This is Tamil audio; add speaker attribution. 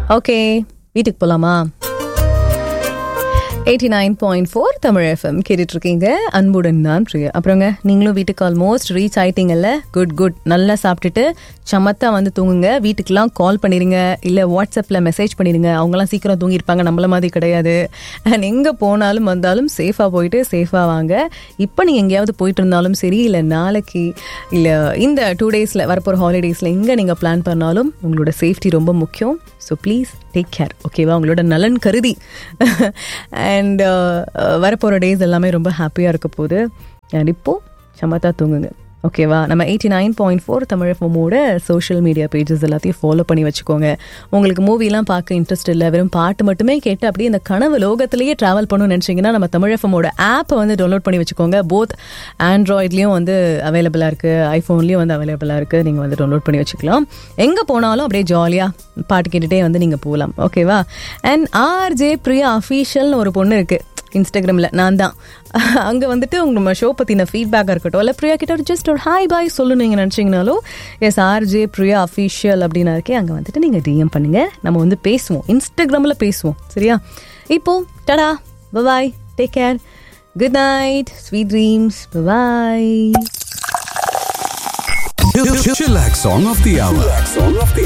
Speaker 1: ஓகே வீட்டுக்கு போலாமா eighty nine point four Tamil FM கேட்டுட்டு இருக்கீங்க அன்புடன் நான் பிரியா அப்புறங்க நீங்களும் வீட்டுக்கு ஆல்மோஸ்ட் ரீச் ஆயிட்டீங்கல்ல குட் குட் நல்லா சாப்பிட்டுட்டு சமத்தா வந்து தூங்குங்க வீட்டுக்கெல்லாம் கால் பண்ணிடுங்க இல்லை வாட்ஸ்அப்பில் மெசேஜ் பண்ணிடுங்க அவங்களாம் சீக்கிரம் தூங்கியிருப்பாங்க நம்மள மாதிரி கிடையாது அண்ட் எங்கே போனாலும் வந்தாலும் சேஃபாக போயிட்டு சேஃபாக வாங்க இப்போ நீங்கள் எங்கேயாவது போயிட்டு இருந்தாலும் சரி இல்லை நாளைக்கு இல்லை இந்த டூ டேஸில் வரப்போகிற ஹாலிடேஸில் எங்கே நீங்கள் பிளான் பண்ணாலும் உங்களோட சேஃப்டி ரொம்ப முக்கியம் ஸோ ப்ளீஸ் டேக் கேர் ஓகேவா உங்களோட நலன் கருதி அண்ட் வரப்போகிற டேஸ் எல்லாமே ரொம்ப ஹாப்பியாக இருக்க போகுது அண்ட் இப்போது சமத்தா தூங்குங்க ஓகேவா நம்ம eighty nine point four Tamil ஃபோமோட சோஷியல் மீடியா பேஜஸ் எல்லாத்தையும் ஃபாலோ பண்ணி வச்சுக்கோங்க உங்களுக்கு மூவிலாம் பார்க்க இன்ட்ரெஸ்ட் இல்லை வெறும் பாட்டு மட்டுமே கேட்டு அப்படியே இந்த கனவு லோகத்திலேயே ட்ராவல் பண்ணணும்னு நினச்சிங்கன்னா நம்ம தமிழ் எஃப்எம்மோட ஆப்பை வந்து டவுன்லோட் பண்ணி வச்சுக்கோங்க போத் ஆண்ட்ராய்ட்லேயும் வந்து அவைலபிளாக இருக்குது ஐஃபோன்லேயும் வந்து அவைலபிளாக இருக்குது நீங்கள் வந்து டவுன்லோட் பண்ணி வச்சுக்கலாம் எங்கே போனாலும் அப்படியே ஜாலியாக பாட்டு கேட்டுகிட்டே வந்து நீங்கள் போகலாம் ஓகேவா அண்ட் ஆர்ஜே பிரியா அஃபீஷியல்னு ஒரு பொண்ணு இருக்குது இன்ஸ்டாகிராமில் நான் தான் அங்கே வந்துட்டு உங்க நம்ம ஷோ பற்றின ஃபீட்பேக்காக இருக்கட்டும் இல்லை பிரியா கிட்ட ஒரு ஜஸ்ட் ஒரு ஹாய் பாய் சொல்லணும் நீங்கள் நினச்சிங்கனாலும் எஸ் ஆர்ஜே பிரியா அஃபீஷியல் அப்படின்னா இருக்கே அங்கே வந்துட்டு நீங்கள் டிஎம் பண்ணுங்கள் நம்ம வந்து பேசுவோம் இன்ஸ்டாகிராமில் பேசுவோம் சரியா இப்போ tata bye bye take care good night sweet dreams bye bye
Speaker 2: Chillax Song of the Hour. Song of the